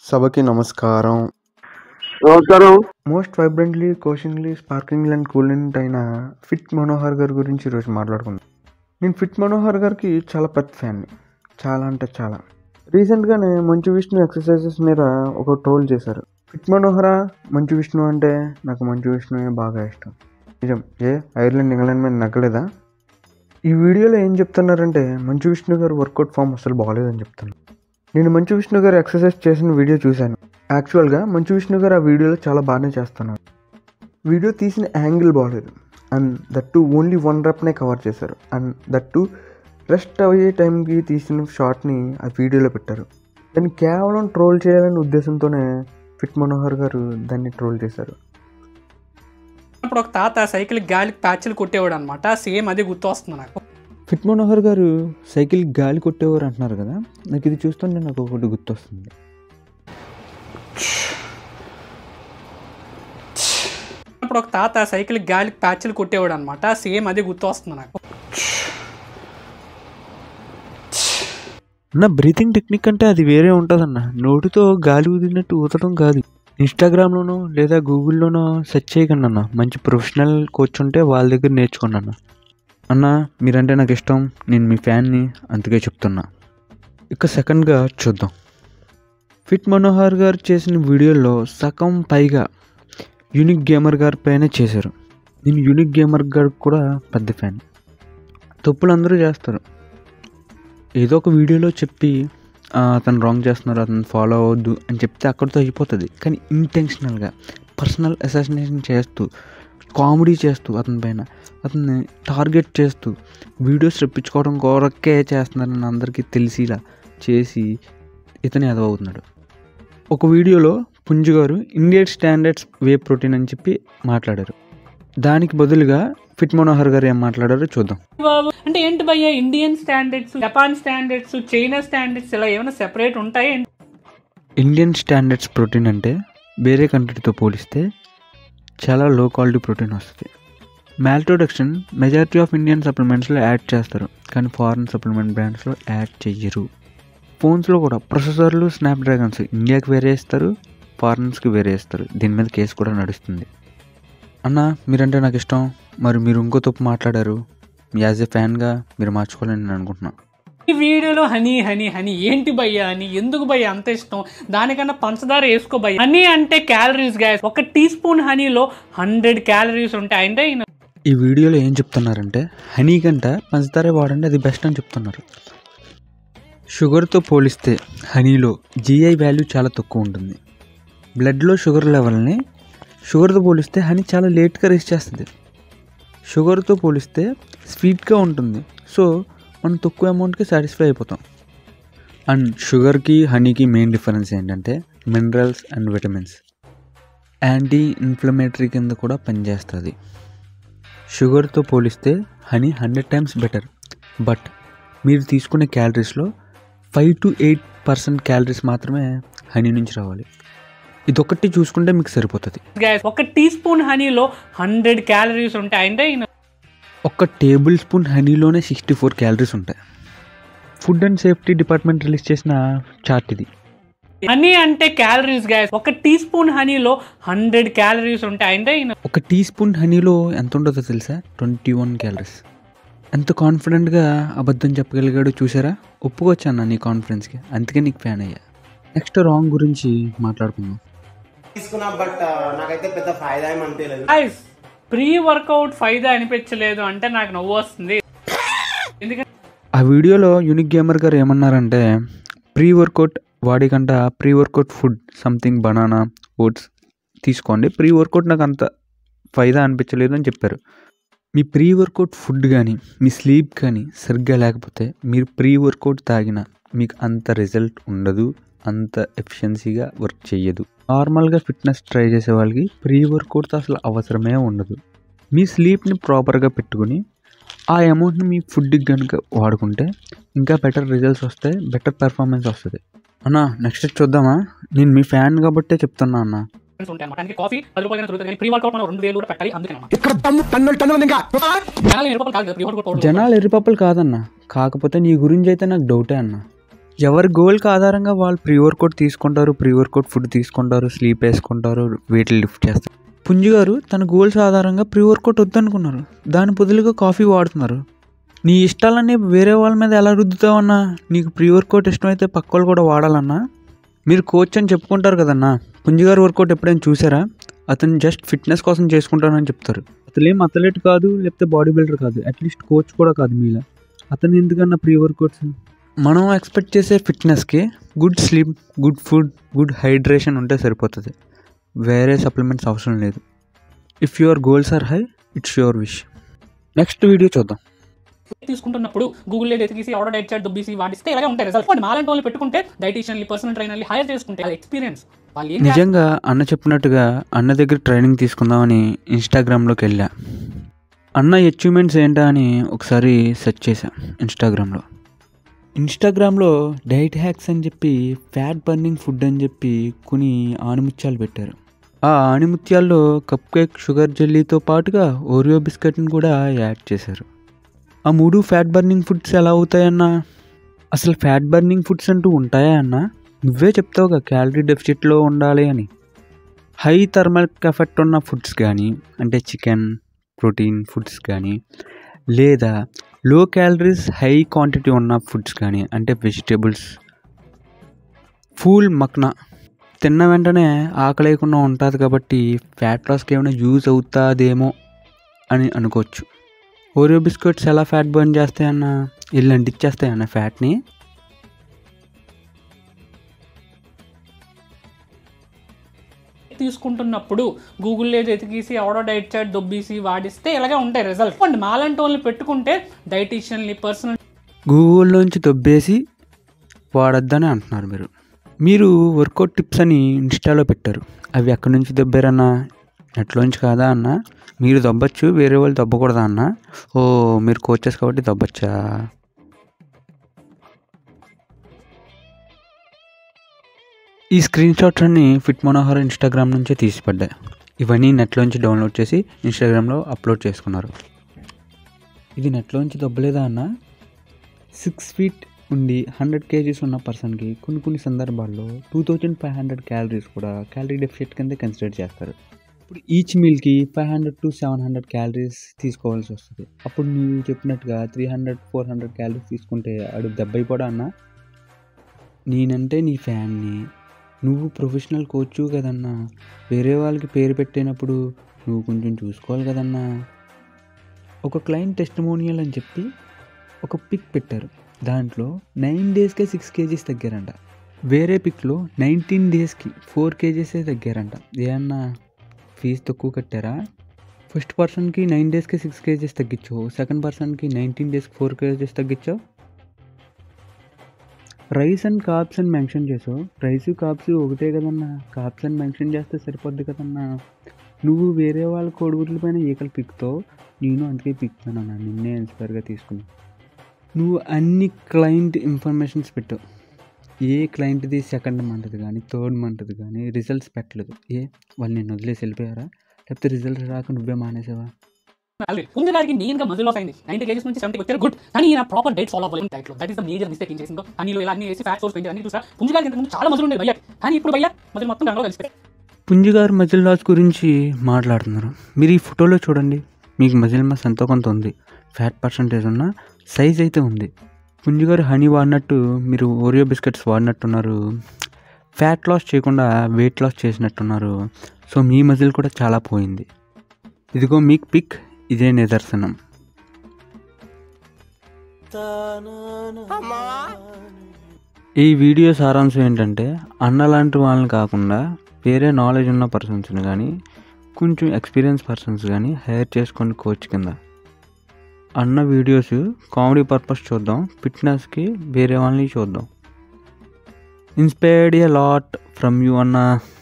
సభకి నమస్కారం నమస్కారం మోస్ట్ వైబ్రెంట్లీ కోషింగ్లీ స్పార్కింగ్ అండ్ కూలెంట్ అయిన ఫిట్ మనోహర్ గారి గురించి ఈరోజు మాట్లాడుకుందాం నేను ఫిట్ మనోహర్ గారికి చాలా పెద్ద ఫ్యాన్ని చాలా అంటే చాలా రీసెంట్గానే మంచు విష్ణు ఎక్సర్సైజెస్ మీద ఒక ట్రోల్ చేశారు ఫిట్ మనోహర మంచు విష్ణు అంటే నాకు మంచు విష్ణువే బాగా ఇష్టం నిజం ఏ ఐర్లాండ్ ఇంగ్లాండ్ మీద నగ్గలేదా ఈ వీడియోలో ఏం చెప్తున్నారంటే మంచు విష్ణు గారు వర్కౌట్ ఫామ్ అసలు బాగాలేదని చెప్తాను నేను మంచు విష్ణు గారు ఎక్సర్సైజ్ చేసిన వీడియో చూశాను యాక్చువల్గా మంచు విష్ణు గారు ఆ వీడియోలో చాలా బాగానే చేస్తున్నారు వీడియో తీసిన యాంగిల్ బాగాలేదు and that too only one రప్నే కవర్ చేశారు అండ్ దట్ టు రెస్ట్ అయ్యే టైంకి తీసిన షార్ట్ని ఆ వీడియోలో పెట్టారు దాన్ని కేవలం ట్రోల్ చేయాలనే ఉద్దేశంతోనే ఫిట్ మనోహర్ గారు దాన్ని ట్రోల్ చేశారు అప్పుడు ఒక తాత సైకిల్ గాలికి ప్యాచ్లు కొట్టేవాడు అనమాట సేమ్ అదే గుర్తు వస్తుంది నాకు ఫిట్ మనోహర్ గారు సైకిల్ గాలి కొట్టేవారు అంటున్నారు కదా నాకు ఇది చూస్తుంటే నాకు ఒకటి గుర్తొస్తుంది అప్పుడు ఒక తాత సైకిల్ గాలికి ప్యాచ్లు కొట్టేవాడు అనమాట సేమ్ అదే గుర్తు వస్తుంది నాకు నా బ్రీతింగ్ టెక్నిక్ అంటే అది వేరే ఉంటుందన్న నోటితో గాలి ఊదినట్టు ఊదడం కాదు ఇన్స్టాగ్రామ్లోనో లేదా గూగుల్లోనో సెర్చ్ చేయకండి అన్న మంచి ప్రొఫెషనల్ కోచ్ ఉంటే వాళ్ళ దగ్గర నేర్చుకోండి అన్న అన్న మీరంటే నాకు ఇష్టం నేను మీ ఫ్యాన్ని అందుకే చెప్తున్నా ఇక సెకండ్గా చూద్దాం ఫిట్ మనోహర్ గారు చేసిన వీడియోలో సగం పైగా యూనిక్ గేమర్ గారి పైనే చేశారు నేను యూనిక్ గేమర్ గారికి కూడా పెద్ద ఫ్యాన్ తప్పులు అందరూ చేస్తారు ఏదో ఒక వీడియోలో చెప్పి "ఆ, అతను రాంగ్ చేస్తున్నారు అతను ఫాలో అవ్వద్దు అని చెప్తే అక్కడితో అయిపోతుంది కానీ ఇంటెన్షనల్గా పర్సనల్ అసాసినేషన్ చేస్తూ కామెడీ చేస్తూ అతని పైన అతన్ని టార్గెట్ చేస్తూ వీడియోస్ రప్పించుకోవడం కొరకే చేస్తున్నారని అందరికీ తెలిసిలా చేసి ఇతను ఎదవవుతున్నాడు ఒక వీడియోలో పుంజు గారు ఇండియన్ స్టాండర్డ్స్ వే ప్రోటీన్ అని చెప్పి మాట్లాడారు దానికి బదులుగా ఫిట్ మనోహర్ గారు ఏం మాట్లాడారో చూద్దాం బాబు అంటే ఏంటి భయ్య Indian standards Japan standards China standards ఇలా ఏమైనా సెపరేట్ ఉంటాయి ఇండియన్ స్టాండర్డ్స్ ప్రోటీన్ అంటే వేరే కంట్రీతో పోలిస్తే చాలా లో క్వాలిటీ ప్రోటీన్ వస్తుంది మ్యాల్టోడక్షన్ మెజారిటీ ఆఫ్ ఇండియన్ సప్లిమెంట్స్లో యాడ్ చేస్తారు కానీ ఫారిన్ సప్లిమెంట్ బ్రాండ్స్లో యాడ్ చెయ్యరు ఫోన్స్లో కూడా ప్రొసెసర్లు స్నాప్డ్రాగన్స్ ఇండియాకి వేరే ఇస్తారు ఫారిన్స్కి వేరే ఇస్తారు దీని మీద కేసు కూడా నడుస్తుంది అన్న మీరంటే నాకు ఇష్టం మరి మీరు ఇంకో తప్పు మాట్లాడారు యాజ్ ఎ ఫ్యాన్గా మీరు మార్చుకోవాలని నేను అనుకుంటున్నాను ఈ వీడియోలో హనీ హనీ హనీ ఏంటి భయ్య అని ఎందుకు భయ్య అంత ఇష్టం దానికన్నా పంచదార వేసుకో భయ్య హనీ అంటే క్యాలరీస్ గ్యాస్ ఒక టీ స్పూన్ హనీలో హండ్రెడ్ క్యాలరీస్ ఉంటాయి అంటే ఈయన ఈ వీడియోలో ఏం చెప్తున్నారంటే హనీ కంట పంచదారే వాడండి అది బెస్ట్ అని చెప్తున్నారు షుగర్తో పోలిస్తే హనీలో జీఐ వాల్యూ చాలా తక్కువ ఉంటుంది బ్లడ్లో షుగర్ లెవెల్ని షుగర్తో పోలిస్తే హనీ చాలా లేట్గా రీచ్ చేస్తుంది షుగర్తో పోలిస్తే స్వీట్గా ఉంటుంది సో మనం తక్కువ అమౌంట్కి సాటిస్ఫై అయిపోతాం అండ్ షుగర్కి హనీకి మెయిన్ డిఫరెన్స్ ఏంటంటే minerals and vitamins anti inflammatory కింద కూడా పనిచేస్తుంది షుగర్తో పోలిస్తే honey hundred times better but మీరు తీసుకునే క్యాలరీస్లో five to eight percent calories మాత్రమే హనీ నుంచి రావాలి ఇదొక్కటి చూసుకుంటే మీకు సరిపోతుంది గ్యాస్ ఒక టీ స్పూన్ హనీలో హండ్రెడ్ క్యాలరీస్ ఉంటాయి అంటే ఈయన ఒక టేబుల్ స్పూన్ హనీలోనే సిక్స్టీ ఫోర్ క్యాలరీస్ ఉంటాయి food and safety department release చేసిన చార్ట్ ఇది హనీ అంటే క్యాలరీస్ గ్యాస్ ఒక టీ స్పూన్ హనీలో హండ్రెడ్ క్యాలరీస్ ఉంటాయి అంటే ఈయన ఒక టీ స్పూన్ హనీలో ఎంత ఉంటుందో తెలుసా ట్వంటీ వన్ క్యాలరీస్ ఎంత కాన్ఫిడెంట్గా అబద్ధం చెప్పగలిగాడో చూసారా ఒప్పుకోవచ్చా నీ కాన్ఫిడెన్స్కి అందుకే నీకు ఫ్యాన్ అయ్యా నెక్స్ట్ రాంగ్ గురించి మాట్లాడుకుందాం తీసుకున్నా బట్ నాకైతే పెద్ద ఫాయిదా ఏం అనిపించలేదు గైస్ ప్రీ వర్కౌట్ ఫైదా అనిపించలేదు అంటే నాకు నవ్వు వస్తుంది ఎందుకంటే ఆ వీడియోలో యూనిక్ గేమర్ గారు ఏమన్నారంటే ప్రీ వర్కౌట్ వాడికంట pre workout food something banana oats తీసుకోండి ప్రీ వర్కౌట్ నాకు అంత ఫైదా అనిపించలేదు అని చెప్పారు మీ ప్రీ వర్కౌట్ ఫుడ్ కానీ మీ స్లీప్ కానీ సరిగ్గా లేకపోతే మీరు ప్రీ వర్కౌట్ తాగిన మీకు అంత రిజల్ట్ ఉండదు అంత ఎఫిషియన్సీగా వర్క్ చేయదు నార్మల్గా ఫిట్నెస్ ట్రై చేసే వాళ్ళకి ప్రీ వర్కౌట్తో అసలు అవసరమే ఉండదు మీ స్లీప్ని ప్రాపర్గా పెట్టుకుని ఆ అమౌంట్ని మీ ఫుడ్కి కనుక వాడుకుంటే ఇంకా బెటర్ రిజల్ట్స్ వస్తాయి బెటర్ పెర్ఫార్మెన్స్ వస్తుంది అన్న నెక్స్ట్ చూద్దామా నేను మీ ఫ్యాన్ కాబట్టే చెప్తున్నా అన్న ఉంటాయి అన్నమాట అందుకే కాఫీ పది రూపాయలు దొరుకుతుంది కానీ ప్రీ వర్కౌట్ మనం రెండు వేలు కూడా పెట్టాలి అందుకే అన్నమాట ఇక్కడ తమ్ము టన్నులు టన్నులు ఇంకా జనాలు ఇరవై రూపాయలు కాదు ప్రీ వర్కౌట్ జనాలు ఎరుపప్పులు కాదన్న కాకపోతే నీ గురించి అయితే నాకు డౌటే అన్న ఎవరి గోల్కి ఆధారంగా వాళ్ళు ప్రీ వర్కౌట్ తీసుకుంటారు ప్రీ వర్కౌట్ ఫుడ్ తీసుకుంటారు స్లీప్ వేసుకుంటారు వెయిట్ లిఫ్ట్ చేస్తారు పుంజు గారు తన గోల్స్ ఆధారంగా ప్రీ వర్కౌట్ వద్దనుకున్నారు దాని బదులుగా కాఫీ వాడుతున్నారు నీ ఇష్టాలన్నీ వేరే వాళ్ళ మీద ఎలా రుద్దుతావన్నా నీకు ప్రీ వర్కౌట్ ఇష్టమైతే పక్క వాళ్ళు కూడా వాడాలన్నా మీరు కోచ్ అని చెప్పుకుంటారు కదన్నా పుంజు గారు వర్కౌట్ ఎప్పుడైనా చూసారా అతను జస్ట్ ఫిట్నెస్ కోసం చేసుకుంటానని చెప్తారు అతను ఏం అథ్లెట్ కాదు లేకపోతే బాడీ బిల్డర్ కాదు అట్లీస్ట్ కోచ్ కూడా కాదు మీలా అతను ఎందుకన్నా ప్రీ వర్కౌట్స్ మనం ఎక్స్పెక్ట్ చేసే ఫిట్నెస్కి good sleep good food good hydration ఉంటే సరిపోతుంది వేరే సప్లిమెంట్స్ అవసరం లేదు if your goals are high it's your wish next video చూద్దాం తీసుకుంటున్నప్పుడు గూగుల్ ఎతికిసి ఆర్డర్ డైట్ చాట్ దుబ్బీసి వాడిస్తే ఇలాగే ఉంటాయి రిజల్ట్ మాలాంటి వాళ్ళు పెట్టుకుంటే డైటీషియన్లు పర్సనల్ ట్రైనర్లు హైర్ చేసుకుంటే అది ఎక్స్పీరియన్స్ వాళ్ళు ఏం నిజంగా అన్న చెప్పినట్టుగా అన్న దగ్గర ట్రైనింగ్ తీసుకుందామని ఇన్స్టాగ్రామ్లోకి వెళ్ళా అన్న అచీవ్మెంట్స్ ఏంటా అని ఒకసారి సెర్చ్ చేశా ఇన్స్టాగ్రామ్లో ఇన్స్టాగ్రామ్లో డైట్ హ్యాక్స్ అని చెప్పి ఫ్యాట్ బర్నింగ్ ఫుడ్ అని చెప్పి కొన్ని ఆణిముత్యాలు పెట్టారు ఆ ఆణిముత్యాల్లో కప్ కేక్ షుగర్ జెల్లీతో పాటుగా ఓరియో బిస్కెట్ని కూడా యాడ్ చేశారు ఆ మూడు ఫ్యాట్ బర్నింగ్ ఫుడ్స్ ఎలా అవుతాయన్నా అసలు ఫ్యాట్ బర్నింగ్ ఫుడ్స్ అంటూ ఉంటాయా అన్నా నువ్వే చెప్తావుగా క్యాలరీ డెఫిసిట్లో ఉండాలి అని హై థర్మల్ ఎఫెక్ట్ ఉన్న ఫుడ్స్ కానీ అంటే చికెన్ ప్రోటీన్ ఫుడ్స్ కానీ లేదా లో క్యాలరీస్ హై క్వాంటిటీ ఉన్న ఫుడ్స్ కానీ అంటే వెజిటేబుల్స్ ఫూల్ మక్నా తిన్న వెంటనే ఆకలేకుండా ఉంటుంది కాబట్టి ఫ్యాట్ లాస్కి ఏమైనా యూజ్ అవుతుందేమో అని అనుకోవచ్చు ఓరియో బిస్కెట్స్ ఎలా ఫ్యాట్ బర్న్ చేస్తాయన్న ఇల్లు అంటిచ్చేస్తాయన్న ఫ్యాట్ని తీసుకుంటున్నప్పుడు గూగుల్ ఎతికిసి ఆర్డర్ డైట్ చాట్ దొబ్బీసి వాడిస్తే ఇలాగే ఉంటాయి రిజల్ట్ అండ్ మాలాంటి వాళ్ళని పెట్టుకుంటే డైటీషియన్లు పర్సనల్ గూగుల్లోంచి దొబ్బేసి వాడొద్దని అంటున్నారు మీరు మీరు వర్కౌట్ టిప్స్ అని ఇన్స్టాలో పెట్టారు అవి ఎక్కడి నుంచి దొబ్బారన్నా నెట్లోంచి కాదా అన్న మీరు దొబ్బచ్చు వేరే వాళ్ళు దొబ్బకూడదా అన్న ఓ మీరు కోచెస్ కాబట్టి దొబ్బచ్చా ఈ స్క్రీన్ షాట్స్ అన్ని ఫిట్ మనోహర్ ఇన్స్టాగ్రామ్ నుంచే తీసిపడ్డాయి ఇవన్నీ నెట్లోంచి డౌన్లోడ్ చేసి ఇన్స్టాగ్రామ్లో అప్లోడ్ చేసుకున్నారు ఇది నెట్లోంచి దొబ్బలేదా అన్న సిక్స్ ఫీట్ ఉండి హండ్రెడ్ కేజీస్ ఉన్న పర్సన్కి కొన్ని కొన్ని సందర్భాల్లో two thousand five hundred calories కూడా క్యాలరీ డెఫిషిట్ కింద కన్సిడర్ చేస్తారు ఇప్పుడు ఈచ్ మీల్కి five hundred to seven hundred calories తీసుకోవాల్సి వస్తుంది అప్పుడు నువ్వు చెప్పినట్టుగా three hundred four hundred calories తీసుకుంటే అడు దెబ్బైపోడా అన్న నేనంటే నీ ఫ్యాన్ని నువ్వు ప్రొఫెషనల్ కోచ్ కదన్నా వేరే వాళ్ళకి పేరు పెట్టినప్పుడు నువ్వు కొంచెం చూసుకోవాలి కదన్నా ఒక క్లయింట్ టెస్టిమోనియల్ అని చెప్పి ఒక పిక్ పెట్టారు దాంట్లో నైన్ డేస్కే సిక్స్ కేజీస్ తగ్గారంట వేరే పిక్లో నైన్టీన్ డేస్కి ఫోర్ కేజీసే తగ్గారంట ఏమన్నా ఫీజు తక్కువ కట్టారా ఫస్ట్ పర్సన్కి నైన్ డేస్కి సిక్స్ కేజీస్ తగ్గించావు సెకండ్ పర్సన్కి నైన్టీన్ డేస్కి ఫోర్ కేజీస్ తగ్గించావు రైస్ అండ్ కాప్స్ అని మెన్షన్ చేసావు రైస్ కాప్స్ ఒకటే కదన్నా కాప్స్ అని మెన్షన్ చేస్తే సరిపోద్ది కదన్నా నువ్వు వేరే వాళ్ళ కోడిగుడ్ల పైన ఈకలు పిక్తావు నేను అందుకే పిక్తానన్నా నిన్నే ఇన్స్పైర్గా తీసుకున్నా నువ్వు అన్ని క్లయింట్ ఇన్ఫర్మేషన్స్ పెట్టావు ఏ క్లయింట్ది సెకండ్ మంత్ది కానీ థర్డ్ మంత్ది కానీ రిజల్ట్స్ పెట్టలేదు ఏ వాళ్ళు నేను వదిలేసి వెళ్ళిపోయారా లేకపోతే రిజల్ట్స్ రాక నువ్వే మానేసావా పుంజ గారికి మెయిన్ గా మజిల్ లాస్ అయింది నైన్టీ కేజీస్ నుంచి సెవెంటీ వచ్చారు గుడ్ కానీ ఈయన ప్రాపర్ డైట్ ఫాలో అవ్వలేదు డైట్ లో that is the major mistake ఏం చేసిందో హనీలో ఇలా అన్ని వేసి ఫ్యాట్ సోర్స్ పెంచి అన్ని చూసా పుంజ గారికి ఇంతకుముందు చాలా మజిల్ ఉండేది భయ్య కానీ ఇప్పుడు భయ్య మజిల్ మొత్తం గంగలో కలిసిపోయి పుంజిగారు మజిల్ లాస్ గురించి మాట్లాడుతున్నారు మీరు ఈ ఫోటోలో చూడండి మీకు మజిల్ మాస్ ఎంతో కొంత ఉంది ఫ్యాట్ పర్సంటేజ్ ఉన్న సైజ్ అయితే ఉంది పుంజిగారు హనీ వాడినట్టు మీరు ఓరియో బిస్కెట్స్ వాడినట్టున్నారు ఫ్యాట్ లాస్ చేయకుండా వెయిట్ లాస్ చేసినట్టున్నారు సో మీ మజిల్ కూడా చాలా పోయింది ఇదిగో మీకు పిక్ ఇదే నిదర్శనం ఈ వీడియో సారాంశం ఏంటంటే అన్న లాంటి వాళ్ళని కాకుండా వేరే నాలెడ్జ్ ఉన్న పర్సన్స్ని కానీ కొంచెం ఎక్స్పీరియన్స్ పర్సన్స్ కానీ హైర్ చేసుకొని కోచ్ కింద అన్న వీడియోస్ కామెడీ పర్పస్ చూద్దాం ఫిట్నెస్కి వేరే వాళ్ళని చూద్దాం inspired a lot from you అన్న